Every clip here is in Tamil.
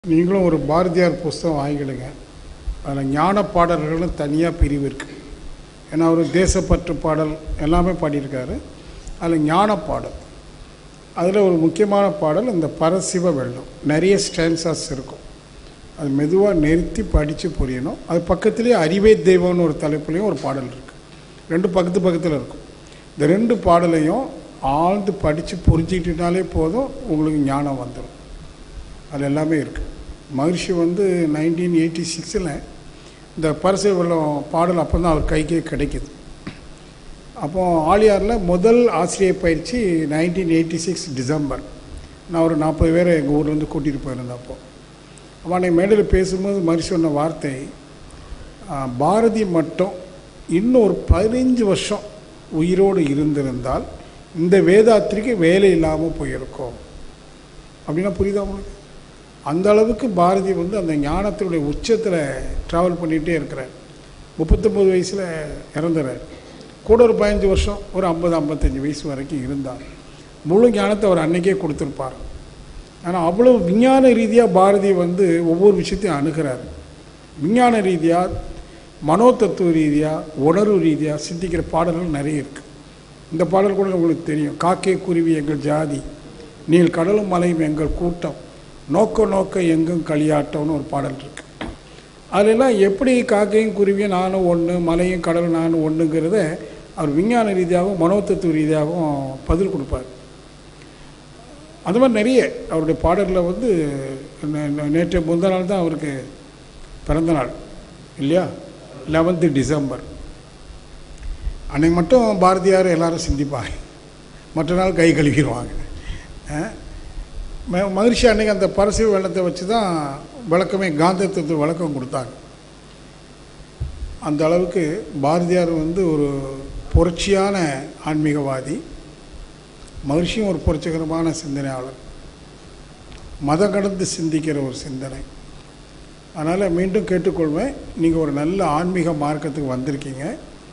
நீங்களும் ஒரு பாரதியார் புஸ்தகம் வாங்கிடுங்க அதில் ஞான பாடல்கள்னு தனியாக பிரிவு இருக்குது ஏன்னா அவர் தேசப்பற்று பாடல் எல்லாமே பாடியிருக்காரு அதில் ஞான பாடல் அதில் ஒரு முக்கியமான பாடல் இந்த பரசிவ வெள்ளம் நிறைய ஸ்டான்சஸ் இருக்கும் அது மெதுவாக நிறுத்தி படித்து புரியணும் அது பக்கத்துலேயே அறிவே தெய்வம்னு ஒரு தலைப்புலேயும் ஒரு பாடல் இருக்குது ரெண்டு பக்கத்து பக்கத்தில் இருக்கும் இந்த ரெண்டு பாடலையும் ஆழ்ந்து படித்து புரிஞ்சுக்கிட்டாலே போதும் உங்களுக்கு ஞானம் வந்துடும் அது எல்லாமே இருக்குது மகர்ஷி வந்து நைன்டீன் எயிட்டி சிக்ஸில் இந்த பரசு வெள்ளம் பாடல் அப்போ தான் அவர் கைக்கே கிடைக்குது அப்போ ஆலியாரில் முதல் ஆசிரியர் பயிற்சி நைன்டீன் எயிட்டி சிக்ஸ் டிசம்பர் நான் ஒரு நாற்பது பேரை எங்கள் ஊர்லேருந்து கூட்டிகிட்டு போயிருந்தேன் அப்போ அப்போ அன்றைக்கி மேடையில் பேசும்போது மகர்ஷி சொன்ன வார்த்தை ஆ, பாரதி மட்டும் இன்னும் ஒரு பதினஞ்சு வருஷம் உயிரோடு இருந்திருந்தால் இந்த வேதாத்திரிக்கு வேலை இல்லாமல் போயிருக்கோம் அப்படின்னா புரியுதா உங்களுக்கு அந்த அளவுக்கு பாரதி வந்து அந்த ஞானத்தினுடைய உச்சத்தில் ட்ராவல் பண்ணிகிட்டே இருக்கிறார் முப்பத்தொம்பது வயசில் இறந்துறார் கூட ஒரு பதினஞ்சு வருஷம் ஒரு ஐம்பது ஐம்பத்தஞ்சு வயசு வரைக்கும் இருந்தார் முழு ஞானத்தை அவர் அன்னைக்கே கொடுத்துருப்பார் ஆனால் அவ்வளோ விஞ்ஞான ரீதியாக பாரதி வந்து ஒவ்வொரு விஷயத்தையும் அணுகிறார் விஞ்ஞான ரீதியாக மனோதத்துவ ரீதியாக உணர்வு ரீதியாக சிந்திக்கிற பாடல்கள் நிறைய இருக்குது இந்த பாடல் கூட உங்களுக்கு தெரியும் காக்கை குருவி எங்கள் ஜாதி நீள் கடலும் மலையும் எங்கள் கூட்டம் நோக்க நோக்க எங்கும் களியாட்டம்னு ஒரு பாடல் இருக்கு அதிலெல்லாம் எப்படி காக்கையும் குருவியும் நானும் ஒன்று மலையும் கடலும் நானும் ஒன்றுங்கிறத அவர் விஞ்ஞான ரீதியாகவும் மனோதத்துவ ரீதியாகவும் பதில் கொடுப்பார் அந்த மாதிரி நிறைய அவருடைய பாடலில் வந்து நே- நே- நேற்று முந்தா நாள் தான் அவருக்கு பிறந்த நாள் இல்லையா லெவன்த்து டிசம்பர் அன்னைக்கு மட்டும் பாரதியார் எல்லாரும் சிந்திப்பாங்க மற்ற நாள் கை கழுவிடுவாங்க அஹ், ம- மகரிஷி அன்னைக்கு அந்த பரசிவ வெள்ளத்தை வச்சு தான் விளக்கமே காந்தத்துவத்து விளக்கம் கொடுத்தாங்க அந்த அளவுக்கு பாரதியார் வந்து ஒரு புரட்சியான ஆன்மீகவாதி மகிழ்ச்சியும் ஒரு புரட்சிகரமான சிந்தனையாளர் மதம் கடந்து சிந்திக்கிற ஒரு சிந்தனை அதனால் மீண்டும் கேட்டுக்கொள்வேன் நீங்கள் ஒரு நல்ல ஆன்மீக மார்க்கத்துக்கு வந்திருக்கீங்க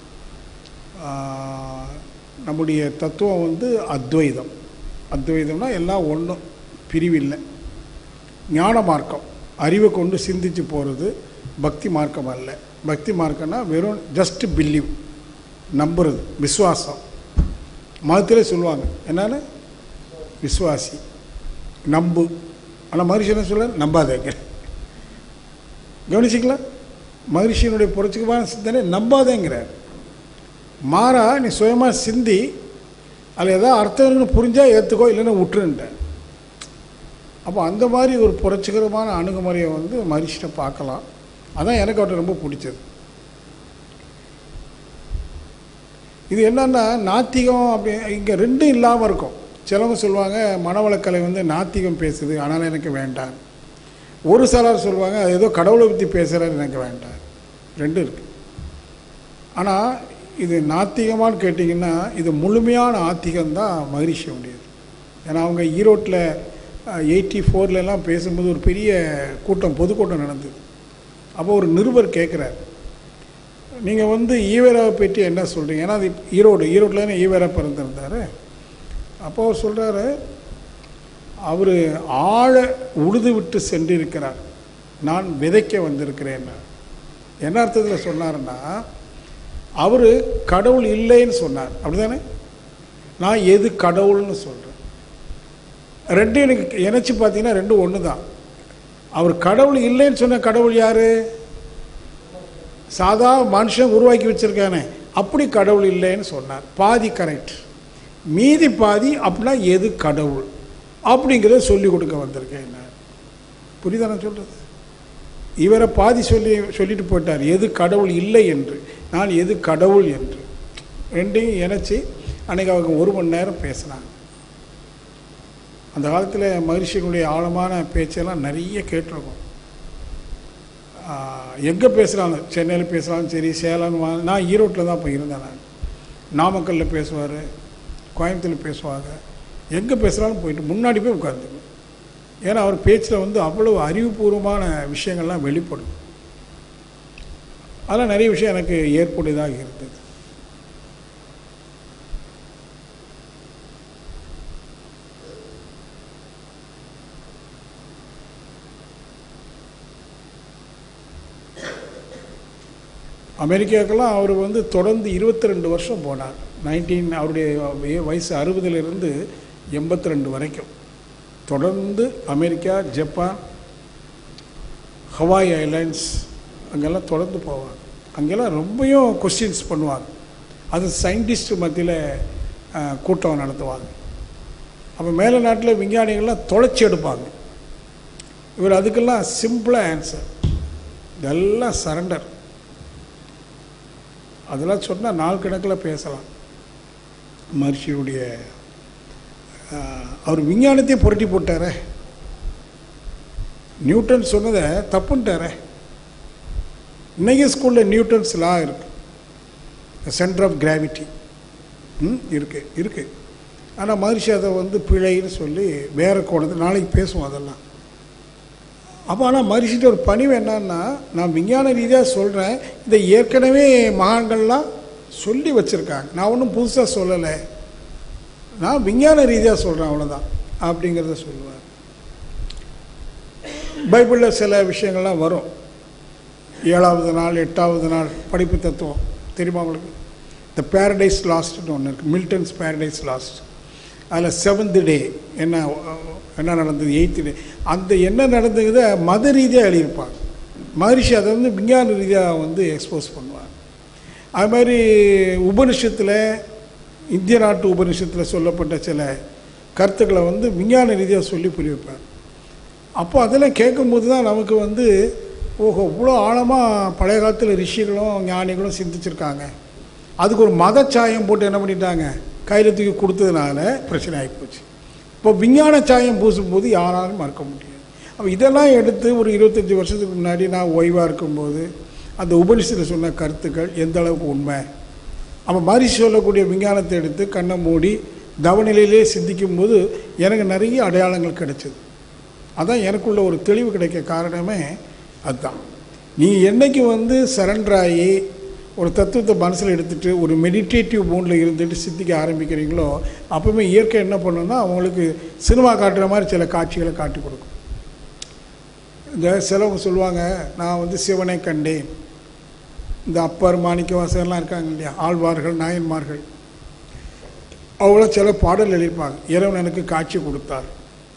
ஆஹ், நம்முடைய தத்துவம் வந்து அத்வைதம் அத்வைதம்னா எல்லாம் ஒன்றும் பிரிவில்லை ஞான மார்க்கம் அறிவை கொண்டு சிந்திச்சு போகிறது பக்தி மார்க்கம் அல்ல பக்தி மார்க்கம்னா வெறும் ஜஸ்ட் பிலீவ் நம்புறது விசுவாசம் மதத்திலே சொல்லுவாங்க என்னன்னு விசுவாசி நம்பு ஆனால் மகரிஷி என்ன சொல்ல நம்பாதேங்க கவனிச்சிங்களா மகரிஷியினுடைய புரட்சிகரமான சிந்தனை நம்பாதேங்கிறார் மாறா நீ சுயமாக சிந்தி அதில் ஏதாவது அர்த்தம் இருக்குன்னு புரிஞ்சால் ஏற்றுக்கோ இல்லைன்னா விட்டுருன்ட்டேன் அப்போ அந்த மாதிரி ஒரு புரட்சிகரமான அணுகுமுறையை வந்து மனுஷனை பார்க்கலாம் அதான் எனக்கு அவர்கிட்ட ரொம்ப பிடிச்சது இது என்னன்னா நாத்திகம் அப்படி இங்கே ரெண்டும் இல்லாமல் இருக்கும் சிலவங்க சொல்லுவாங்க மனவளக்கலை வந்து நாத்திகம் பேசுது ஆனால் எனக்கு வேண்டாம் ஒரு சிலர் சொல்லுவாங்க அது ஏதோ கடவுளை பற்றி பேசுகிறாரு எனக்கு வேண்டாம் ரெண்டும் இருக்குது ஆனால் இது நாத்திகமான்னு கேட்டிங்கன்னா இது முழுமையான ஆத்திகம் தான் மகரிஷி உடையது ஏன்னா அவங்க ஈரோட்டில் எயிட்டி ஃபோர்லலாம் பேசும்போது ஒரு பெரிய கூட்டம் பொதுக்கூட்டம் நடந்தது அப்போ ஒரு நிருபர் கேட்குறார் நீங்கள் வந்து ஈவேராவை பற்றி என்ன சொல்கிறீங்க ஏன்னா அது ஈரோடு ஈரோட்டில் தானே ஈவேரா பிறந்திருந்தார் அப்போ அவர் சொல்கிறாரு அவர் ஆழ உழுது விட்டு சென்றிருக்கிறார் நான் விதைக்க வந்திருக்கிறேன் என்ன அர்த்தத்தில் சொன்னாருன்னா அவர் கடவுள் இல்லைன்னு சொன்னார் அப்படிதானே நான் எது கடவுள்னு சொல்கிறேன் ரெண்டும் எனக்கு இணைச்சி பார்த்தீங்கன்னா ரெண்டும் ஒன்று தான் அவர் கடவுள் இல்லைன்னு சொன்ன கடவுள் யார் சாதா மனுஷன் உருவாக்கி வச்சிருக்கானே அப்படி கடவுள் இல்லைன்னு சொன்னார் பாதி கரெக்ட் மீதி பாதி அப்படின்னா எது கடவுள் அப்படிங்கிறத சொல்லி கொடுக்க வந்திருக்கேன் நான் புரியுதா நான் சொல்கிறது இவரை பாதி சொல்லி சொல்லிட்டு போயிட்டார் எது கடவுள் இல்லை என்று நான் எது கடவுள் என்று ரெண்டையும் இணைச்சி அன்னைக்கு அவங்க ஒரு மணி நேரம் பேசினாங்க அந்த காலத்தில் மகரிஷியினுடைய ஆழமான பேச்செல்லாம் நிறைய கேட்டிருக்கோம் எங்கே பேசுகிறாங்க சென்னையில் பேசுகிறாலும் சரி சேலம் வா- நான் ஈரோட்டில் தான் இப்போ இருந்தேன் நான் நாமக்கல்லில் பேசுவார் கோயம்புத்தூரில் பேசுவாங்க எங்கே பேசுகிறாலும் போயிட்டு முன்னாடி போய் உட்காந்துக்குவேன் ஏன்னா அவர் பேச்சில் வந்து அவ்வளவு அறிவுபூர்வமான விஷயங்கள்லாம் வெளிப்படும் அதெல்லாம் நிறைய விஷயம் எனக்கு ஏற்புடையதாக இருந்தது அமெரிக்காவுக்கெல்லாம் அவர் வந்து தொடர்ந்து இருபத்தி ரெண்டு வருஷம் போனார் நைன்டீன் அவருடைய வய- வயசு அறுபதுலேருந்து எண்பத்தி ரெண்டு வரைக்கும் தொடர்ந்து அமெரிக்கா ஜப்பான் ஹவாய் ஐலாண்ட்ஸ் அங்கெல்லாம் தொடர்ந்து போவாங்க அங்கெல்லாம் ரொம்பவும் கொஸ்டின்ஸ் பண்ணுவாங்க அது சயின்டிஸ்ட் மத்தியில் அஹ், கூட்டம் நடத்துவாங்க அப்போ மேலே நாட்டில் விஞ்ஞானிகள்லாம் தொலைச்சி எடுப்பாங்க இவர் அதுக்கெல்லாம் சிம்பிளாக ஆன்சர் இதெல்லாம் சரண்டர் அதெல்லாம் சொன்னால் நாள் கணக்கில் பேசலாம் மகர்ஷியுடைய ஆஹ், அவர் விஞ்ஞானத்தையே புரட்டி போட்டாரே நியூட்டன் சொன்னதை தப்புன்ட்டாரே இன்னைக்கு ஸ்கூலில் நியூட்டன்ஸ் லா இருக்கு சென்டர் ஆஃப் கிராவிட்டி ம் இருக்கு இருக்கு ஆனால் மகர்ஷி அதை வந்து பிழைன்னு சொல்லி வேற கோணத்தில் நாளைக்கு பேசுவோம் அதெல்லாம் அப்போ ஆனால் மகர்ஷிட்ட ஒரு பணிவு என்னன்னா நான் விஞ்ஞான ரீதியாக சொல்கிறேன் இதை ஏற்கனவே மகான்கள்லாம் சொல்லி வச்சுருக்காங்க நான் ஒன்றும் புதுசாக சொல்லலை நான் விஞ்ஞான ரீதியாக சொல்கிறேன் அவ்வளோதான் அப்படிங்கிறத சொல்லுவார் பைபிளில் சில விஷயங்கள்லாம் வரும் ஏழாவது நாள் எட்டாவது நாள் படிப்பு தத்துவம் தெரியுமா உங்களுக்கு த பேரடைஸ் லாஸ்ட்னு ஒன்று இருக்குது மில்டன்ஸ் பேரடைஸ் லாஸ்ட் அதில் செவன்த் டே என்ன அஹ், என்ன நடந்தது எயித்து டே அந்த என்ன நடந்ததை மத ரீதியாக எழுதியிருப்பாங்க மகரிஷி அதை வந்து விஞ்ஞான ரீதியாக வந்து எக்ஸ்போஸ் பண்ணுவாங்க அது மாதிரி உபனிஷத்தில் இந்திய நாட்டு உபனிஷத்தில் சொல்லப்பட்ட சில கருத்துக்களை வந்து விஞ்ஞான ரீதியாக சொல்லி புரிய வைப்பார் அப்போ அதெல்லாம் கேட்கும்போது தான் நமக்கு வந்து ஓஹோ இவ்வளோ ஆழமாக பழைய காலத்தில் ரிஷிகளும் ஞானிகளும் சிந்திச்சிருக்காங்க அதுக்கு ஒரு மதச்சாயம் போட்டு என்ன பண்ணிட்டாங்க கையில் தூக்கி கொடுத்ததுனால பிரச்சனை ஆகிப்போச்சு இப்போ விஞ்ஞான சாயம் பூசும்போது யாராலும் மறக்க முடியாது அப்போ இதெல்லாம் எடுத்து ஒரு இருபத்தஞ்சி வருஷத்துக்கு முன்னாடி நான் ஓய்வாக இருக்கும்போது அந்த உபனிஷத்தில் சொன்ன கருத்துக்கள் எந்த அளவுக்கு உண்மை அப்போ மரிசி சொல்லக்கூடிய விஞ்ஞானத்தை எடுத்து கண்ணை மூடி தவநிலையிலே சிந்திக்கும் போது எனக்கு நிறைய அடையாளங்கள் கிடைச்சது அதான் எனக்குள்ள ஒரு தெளிவு கிடைக்க காரணமே அதுதான் நீ என்னைக்கு வந்து சரண்டர் ஆகி ஒரு தத்துவத்தை மனசில் எடுத்துட்டு ஒரு மெடிடேட்டிவ் மூடில் இருந்துட்டு சிந்திக்க ஆரம்பிக்கிறீங்களோ அப்பவுமே இயற்கை என்ன பண்ணுன்னா அவங்களுக்கு சினிமா காட்டுற மாதிரி சில காட்சிகளை காட்டி கொடுக்கும் இந்த சிலவங்க சொல்லுவாங்க நான் வந்து சிவனை கண்டேன் இந்த அப்பர் மாணிக்கவாசகர்லாம் இருக்காங்க இல்லையா ஆழ்வார்கள் நாயன்மார்கள் அவ்வளோ சில பாடல் எழுதியிருப்பாங்க இறைவன் எனக்கு காட்சி கொடுத்தார்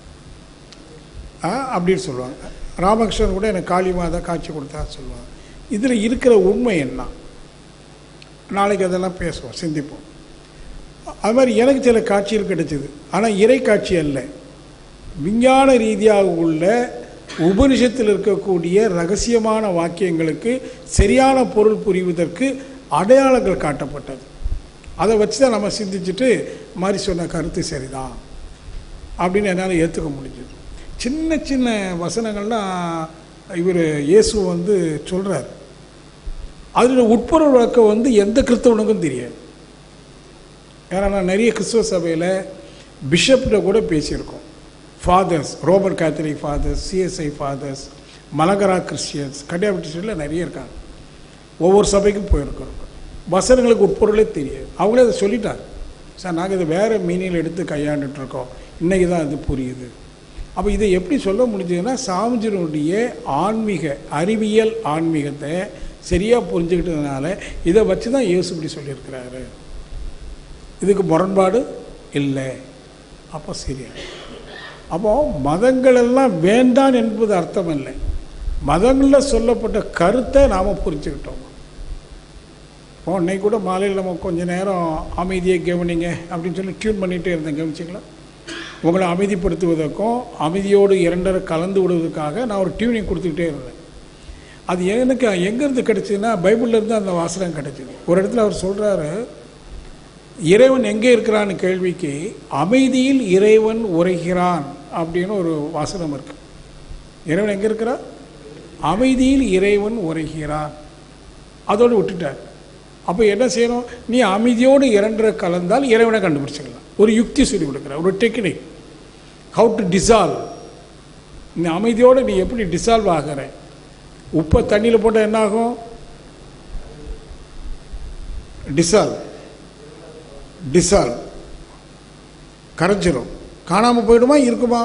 ஆ, அப்படின்னு சொல்லுவாங்க ராமகிருஷ்ணன் கூட எனக்கு காளி மாதா காட்சி கொடுத்தா சொல்லுவாங்க இதில் இருக்கிற உண்மை என்ன நாளைக்கு அதெல்லாம் பேசுவோம் சிந்திப்போம் அது மாதிரி எனக்கு சில காட்சிகள் கிடைச்சிது ஆனால் இறை காட்சி அல்ல விஞ்ஞான ரீதியாக உள்ள உபனிஷத்தில் இருக்கக்கூடிய ரகசியமான வாக்கியங்களுக்கு சரியான பொருள் புரிவதற்கு அடையாளங்கள் காட்டப்பட்டது அதை வச்சு தான் நம்ம சிந்திச்சுட்டு மாதிரி சொன்ன கருத்து சரிதான் அப்படின்னு என்னால் ஏற்றுக்க முடிஞ்சது சின்ன சின்ன வசனங்கள்லாம் இவர் இயேசு வந்து சொல்கிறார் அதில் உட்பொருள் விளக்கம் வந்து எந்த கிறிஸ்தவனுக்கும் தெரியாது ஏன்னா நான் நிறைய கிறிஸ்துவ சபையில் பிஷப்கிட்ட கூட பேசியிருக்கோம் fathers roman catholic fathers CSI fathers Malankara Christians Kanyakumari நிறைய இருக்காங்க ஒவ்வொரு சபைக்கும் போயிருக்கிறோம் வசனங்களுக்கு உட்பொருளே தெரியாது அவங்களே அதை சொல்லிட்டாங்க சார் நாங்கள் இதை வேறு மீனில் எடுத்து கையாண்டுட்டு இருக்கோம் இன்றைக்கி தான் அது புரியுது அப்போ இதை எப்படி சொல்ல முடிஞ்சதுன்னா சாமிஜினுடைய ஆன்மீக அறிவியல் ஆன்மீகத்தை சரியாக புரிஞ்சுக்கிட்டதுனால இதை வச்சு தான் இயேசு இப்படி சொல்லியிருக்கிறாரு இதுக்கு முரண்பாடு இல்லை அப்போ சரியா அப்போ மதங்கள் எல்லாம் வேண்டாம் என்பது அர்த்தம் இல்லை மதங்களில் சொல்லப்பட்ட கருத்தை நாம் புரிஞ்சுக்கிட்டோம் இப்போ இன்னைக்கு கூட மாலையில் நம்ம கொஞ்ச நேரம் அமைதியை கவனிங்க அப்படின்னு சொல்லி டியூன் பண்ணிகிட்டே இருந்தேன் கவனிச்சிங்களா உங்களை அமைதிப்படுத்துவதற்கும் அமைதியோடு இரண்டரை கலந்து விடுவதற்காக நான் ஒரு டியூனிங் கொடுத்துக்கிட்டே இருந்தேன் அது எனக்கு எங்கேருந்து கிடைச்சதுன்னா பைபிள்லேருந்து அந்த வாசகம் கிடைச்சிது ஒரு இடத்துல அவர் சொல்கிறாரு இறைவன் எங்கே இருக்கிறான்னு கேள்விக்கு அமைதியில் இறைவன் உரைகிறான் அப்படின்னு ஒரு வாசனம் இருக்கு இறைவன் எங்கே இருக்கிறார் அமைதியில் இறைவன் உரைகிறான் அதோடு விட்டுட்டார் அப்போ என்ன செய்யணும் நீ அமைதியோடு இரண்டரை கலந்தால் இறைவனை கண்டுபிடிச்சிக்கலாம் ஒரு யுக்தி சொல்லி கொடுக்குற ஒரு டெக்னிக் ஹவு டு டிசால்வ் நீ அமைதியோடு நீ எப்படி டிசால்வ் ஆகிற உப்பை தண்ணியில் போட்டால் என்ன ஆகும் டிசால்வ் டிசால்வ் கரைஞ்சிரும் காணாமல் போயிடுமா இருக்குமா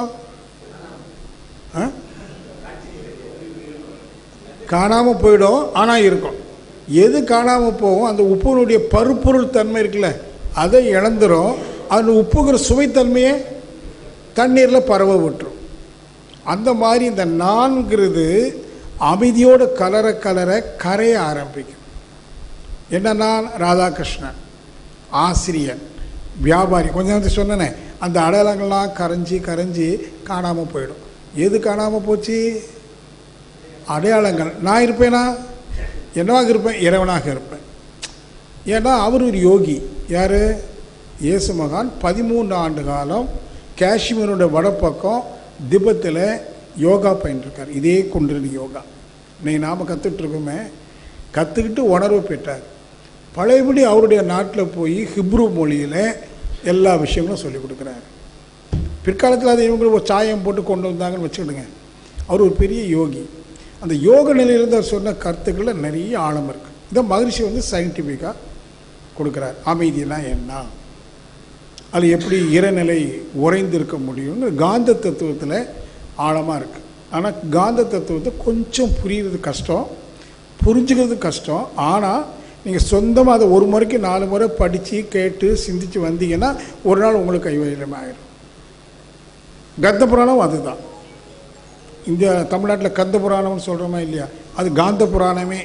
ஆ? காணாமல் போயிடும் ஆனால் இருக்கும் எது காணாமல் போகும் அந்த உப்புனுடைய பருப்பொருள் தன்மை இருக்குல்ல அதை இழந்துரும் அந்த உப்புங்கிற சுவைத்தன்மையை தண்ணீரில் பரவ விட்டுரும் அந்த மாதிரி இந்த நான்கிறது அமைதியோடு கலர கலர கரைய ஆரம்பிக்கும் என்ன நான் ராதாகிருஷ்ணன் ஆசிரியன் வியாபாரி கொஞ்சம் நேரத்துக்கு சொன்னேனே அந்த அடையாளங்கள்லாம் கரைஞ்சி கரைஞ்சி காணாமல் போயிடும் எது காணாமல் போச்சு அடையாளங்கள் நான் இருப்பேனா என்னவாக இருப்பேன் இறைவனாக இருப்பேன் ஏன்னா அவர் ஒரு யோகி யார் இயேசு மகான் பதிமூன்று ஆண்டு காலம் காஷ்மீரோட வடப்பக்கம் திபத்தில் யோகா பயின்றிருக்கார் இதே குண்டலினி யோகா இன்னைக்கு நாம் கற்றுட்ருக்கோமே கற்றுக்கிட்டு உணர்வு பெற்றார் பழையபடி அவருடைய நாட்டில் போய் ஹிப்ரு மொழியில் எல்லா விஷயங்களும் சொல்லிக் கொடுக்குறாரு பிற்காலத்தில் அதை இவங்க ஒரு சாயம் போட்டு கொண்டு வந்தாங்கன்னு வச்சுக்கிடுங்க அவர் ஒரு பெரிய யோகி அந்த யோக நிலையிலிருந்து அவர் சொன்ன கருத்துக்களில் நிறைய ஆழம் இருக்குது இதை மகிழ்ச்சி வந்து சயின்டிஃபிக்காக கொடுக்குறார் அமைதினா என்ன அது எப்படி இறைநிலை உறைந்து இருக்க முடியும்னு காந்த தத்துவத்தில் ஆழமாக இருக்குது ஆனால் காந்த தத்துவத்தை கொஞ்சம் புரியுறது கஷ்டம் புரிஞ்சுக்கிறது கஷ்டம் ஆனால் நீங்கள் சொந்தமாக அதை ஒரு முறைக்கு நாலு முறை படித்து கேட்டு சிந்தித்து வந்தீங்கன்னா ஒரு நாள் உங்களுக்கு கைவரியம் ஆகிடும் கந்த புராணம் அதுதான் இந்தியா தமிழ்நாட்டில் கந்த புராணம்னு சொல்கிறோமா இல்லையா அது காந்த புராணமே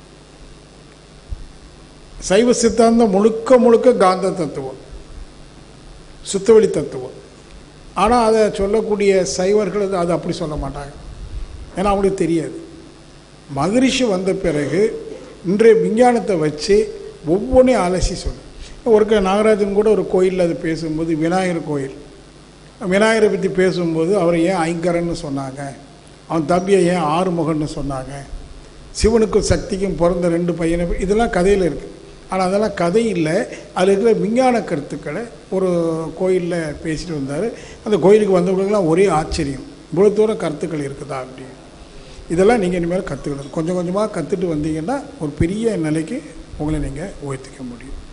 சைவ சித்தாந்தம் முழுக்க முழுக்க காந்த தத்துவம் சுத்தவெளி தத்துவம் ஆனால் அதை சொல்லக்கூடிய சைவர்கள் அது- அது அப்படி சொல்ல மாட்டாங்க ஏன்னா அவங்களுக்கு தெரியாது மகரிஷி வந்த பிறகு இன்றைய விஞ்ஞானத்தை வச்சு ஒவ்வொன்றையும் அலசி சொல்லு ஒருக்க நாகராஜன் கூட ஒரு கோயிலில் அது பேசும்போது விநாயகர் கோயில் விநாயகரை பற்றி பேசும்போது அவரை ஏன் ஐங்கரன்னு சொன்னாங்க அவன் தம்பியை ஏன் ஆறுமுகன்னு சொன்னாங்க சிவனுக்கும் சக்திக்கும் பிறந்த ரெண்டு பையனை இதெல்லாம் கதையில் இருக்குது ஆனால் அதெல்லாம் கதை இல்லை அதில் இருக்கிற விஞ்ஞான கருத்துக்களை ஒரு கோயிலில் பேசிட்டு வந்தார் அந்த கோயிலுக்கு வந்தவங்களுக்கெல்லாம் ஒரே ஆச்சரியம் இவ்வளோ தூரம் கருத்துக்கள் இருக்குதா அப்படின்னு இதெல்லாம் நீங்கள் இனிமேல் கற்றுக்கணும் கொஞ்சம் கொஞ்சமாக கற்றுட்டு வந்தீங்கன்னா ஒரு பெரிய நிலைக்கு உங்களை நீங்கள் உயர்த்திக்க முடியும்